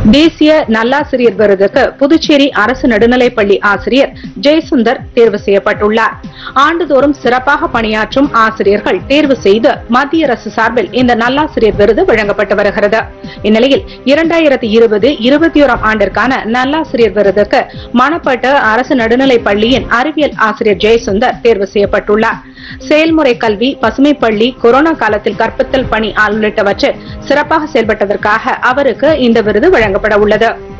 தேசிய நல்லாசிரியர் விருதுக்கு புதுச்சேரி அரசு நடுநிலைப்பள்ளி ஆசிரியர் ஜெயசுந்தர் தேர்வு செய்யப்பட்டுள்ளார் ஆண்டுதோறும் சிறப்பாக பணியாற்றும் ஆசிரியர்கள் தேர்வு செய்து மத்திய அரசு சார்பில் இந்த நல்லாசிரியர் விருது வழங்கப்பட்டு வருகிறது இந்நிலையில் இரண்டாயிரத்தி இருபது இருபத்தி ஓராம் ஆண்டிற்கான நல்லாசிரியர் விருதுக்கு மணப்பட்டு அரசு நடுநிலைப் பள்ளியின் அறிவியல் ஆசிரியர் ஜெயசுந்தர் தேர்வு செய்யப்பட்டுள்ளார் செயல்முறை கல்வி பசுமை பள்ளி கொரோனா காலத்தில் கற்பித்தல் பணி உள்ளிட்டவற்றில் சிறப்பாக செயல்பட்டதற்காக அவருக்கு இந்த விருது வழங்கப்பட உள்ளது